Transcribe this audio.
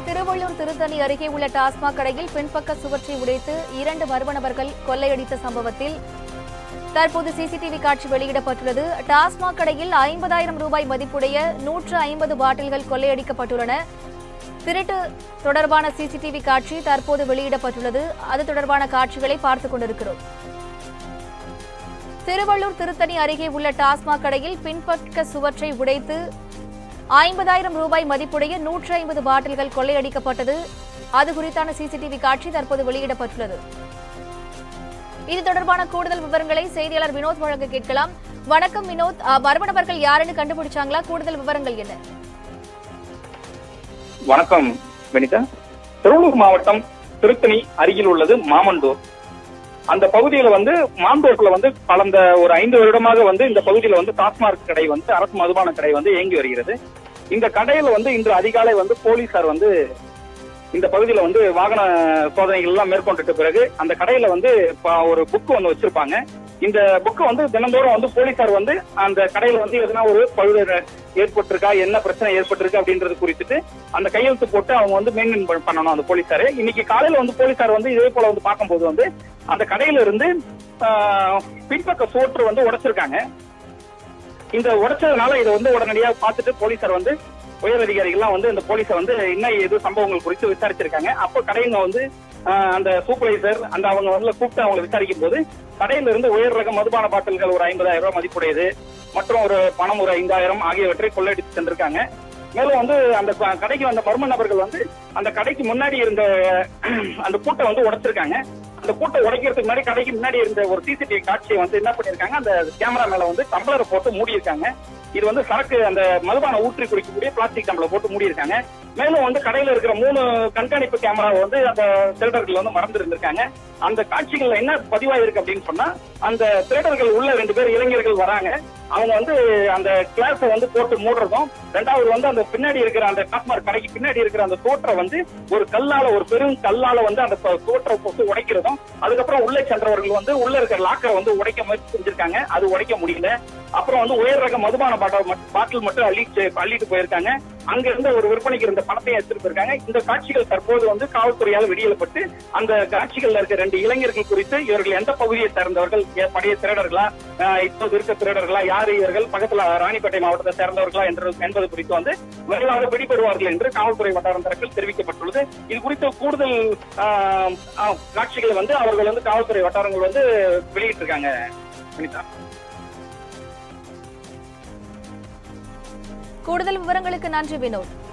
திருவள்ளூர் திருத்தணி அருகே உள்ள டாஸ்மாக் கடையில் பின்பக்க சுவற்றை உடைத்து இரண்டு மர்ம நபர்கள் கொள்ளையடித்த சம்பவத்தில் தற்போது சிசிடிவி காட்சி வெளியிடப்பட்டுள்ளது டாஸ்மாக் கடையில் ஐம்பதாயிரம் ரூபாய் மதிப்புடைய நூற்று ஐம்பது பாட்டில்கள் கொள்ளையடிக்கப்பட்டுள்ளன திருட்டு தொடர்பான சிசிடிவி காட்சி தற்போது வெளியிடப்பட்டுள்ளது அது தொடர்பான காட்சிகளை பார்த்துக் கொண்டிருக்கிறோம் திருவள்ளூர் திருத்தணி அருகே உள்ள டாஸ்மாக் கடையில் பின்பக்க சுவற்றை உடைத்து ஐம்பதாயிரம் ரூபாய் மதிப்புடைய நூற்றி ஐம்பது பாட்டில்கள் கொள்ளையடிக்கப்பட்டது அது குறித்தான சிசிடிவி காட்சி தற்போது வெளியிடப்பட்டுள்ளது இது தொடர்பான கூடுதல் விவரங்களை செய்தியாளர் வினோத் வழங்க கேட்கலாம் வணக்கம் வினோத் அஹ், மர்ம நபர்கள் யாருன்னு கண்டுபிடிச்சாங்களா கூடுதல் விவரங்கள் என்ன வணக்கம் வெனிதா திருவள்ளூர் மாவட்டம் திருத்தணி அருகில் உள்ளது மாமண்டூர் அந்த பகுதியில வந்து மாந்தோட்டில் வந்து கடந்த ஒரு ஐந்து வருடமாக வந்து இந்த பகுதியில வந்து டாஸ்மாக் கடை வந்து அரசு மதுபான கடை வந்து இயங்கி வருகிறது இந்த கடையில வந்து இன்று அதிகாலை வந்து போலீசார் வந்து இந்த பகுதியில வந்து வாகன சோதனைகள் எல்லாம் மேற்கொண்டுட்ட பிறகு அந்த கடையில வந்து ப- ஒரு புக் ஒன்று வச்சிருப்பாங்க இந்த புக்கு வந்து தினந்தோறும் வந்து போலீசார் வந்து அந்த கடையில வந்து எதனா ஒரு பழுது ஏற்பட்டிருக்கா என்ன பிரச்சனை ஏற்பட்டிருக்கு அப்படின்றது குறித்துட்டு அந்த கையெழுத்து போட்டு அவங்க வந்து மெயின்டைன் பண்ணணும் அந்த போலீசாரு இன்னைக்கு காலையில வந்து போலீசார் வந்து இதே போல வந்து பார்க்கும்போது வந்து அந்த கடையில இருந்து ஆஹ், பின்பக்க சோற்று வந்து உடைச்சிருக்காங்க இந்த உடைச்சதுனால இதை வந்து உடனடியாக பார்த்துட்டு போலீசார் வந்து உயர் அதிகாரிகள்லாம் வந்து இந்த போலீஸை வந்து என்ன ஏது சம்பவங்கள் குறித்து விசாரிச்சிருக்காங்க அப்போ கடைங்க வந்து ஆஹ், அந்த சூப்பர்வைசர் அந்த அவங்க வந்து கூப்பிட்டு அவங்களை விசாரிக்கும் போது கடையில இருந்து உயர் ரக மதுபான பாட்டில்கள் ஒரு ஐம்பதாயிரம் ரூபாய் மதிப்புடையது மற்றும் ஒரு பணம் ஒரு ஐந்தாயிரம் ஆகியவற்றை கொள்ளையடித்து சென்றிருக்காங்க மேலும் வந்து அந்த க- கடைக்கு வந்த மர்ம நபர்கள் வந்து அந்த கடைக்கு முன்னாடி இருந்த அந்த பூட்டை வந்து உடைச்சிருக்காங்க அந்த பூட்டை உடைக்கிறதுக்கு முன்னாடி கடைக்கு முன்னாடி இருந்த ஒரு சிசிடிவி காட்சியை வந்து என்ன பண்ணிருக்காங்க அந்த கேமரா மேல வந்து டம்ளரை போட்டு மூடி இருக்காங்க இது வந்து சரக்கு அந்த மதுபான ஊற்றி குடிக்கக்கூடிய பிளாஸ்டிக் டம்ளர் போட்டு மூடி இருக்காங்க மேலும் வந்து கடையில இருக்கிற மூணு கண்காணிப்பு கேமராவை வந்து அந்த திருடர்கள் வந்து மறந்து இருந்திருக்காங்க அந்த காட்சிகள்ல என்ன பதிவாயிருக்கு அப்படின்னு சொன்னா அந்த திருடர்கள் உள்ள ரெண்டு பேர் இளைஞர்கள் வராங்க அவங்க வந்து அந்த கிளாஸை வந்து போட்டு மூடுறதும் ரெண்டாவது வந்து அந்த பின்னாடி இருக்கிற அந்த டாஸ்மாக் கடைக்கு பின்னாடி இருக்கிற அந்த தோற்றை வந்து ஒரு கல்லால ஒரு பெரும் கல்லால வந்து அந்த ப- தோற்றை போட்டு உடைக்கிறதும் அதுக்கப்புறம் உள்ளே சென்றவர்கள் வந்து உள்ள இருக்கிற லாக்கரை வந்து உடைக்க முயற்சி செஞ்சிருக்காங்க அது உடைக்க முடியல அப்புறம் வந்து உயர் ரக மதுபான பாட்டில் பாட்டில் மட்டும் அள்ளிட்டு அள்ளிட்டு போயிருக்காங்க அங்க இருந்த ஒரு விற்பனைக்கு இருந்த பணத்தையும் எடுத்துட்டு போயிருக்காங்க இந்த காட்சிகள் தற்போது வந்து காவல்துறையால் வெளியிடப்பட்டு அந்த காட்சிகள்ல இருக்க ரெண்டு இளைஞர்கள் குறித்து இவர்கள் எந்த பகுதியை சேர்ந்தவர்கள் ஏ- பழைய திருடர்களா ஆஹ் இப்போது இருக்க திருடர்களா யார் இவர்கள் பக்கத்துல ராணிப்பேட்டை மாவட்டத்தை சேர்ந்தவர்களா என்று என்பது குறித்து வந்து விரைவாக பிடிபடுவார்கள் என்று காவல்துறை வட்டாரம் தரப்பில் தெரிவிக்கப்பட்டுள்ளது இது குறித்த கூடுதல் ஆஹ், ஆஹ், காட்சிகளை வந்து அவர்கள் வந்து காவல்துறை வட்டாரங்கள் வந்து வெளியிட்டிருக்காங்க வினிதா கூடுதல் விவரங்களுக்கு நன்றி வினோத்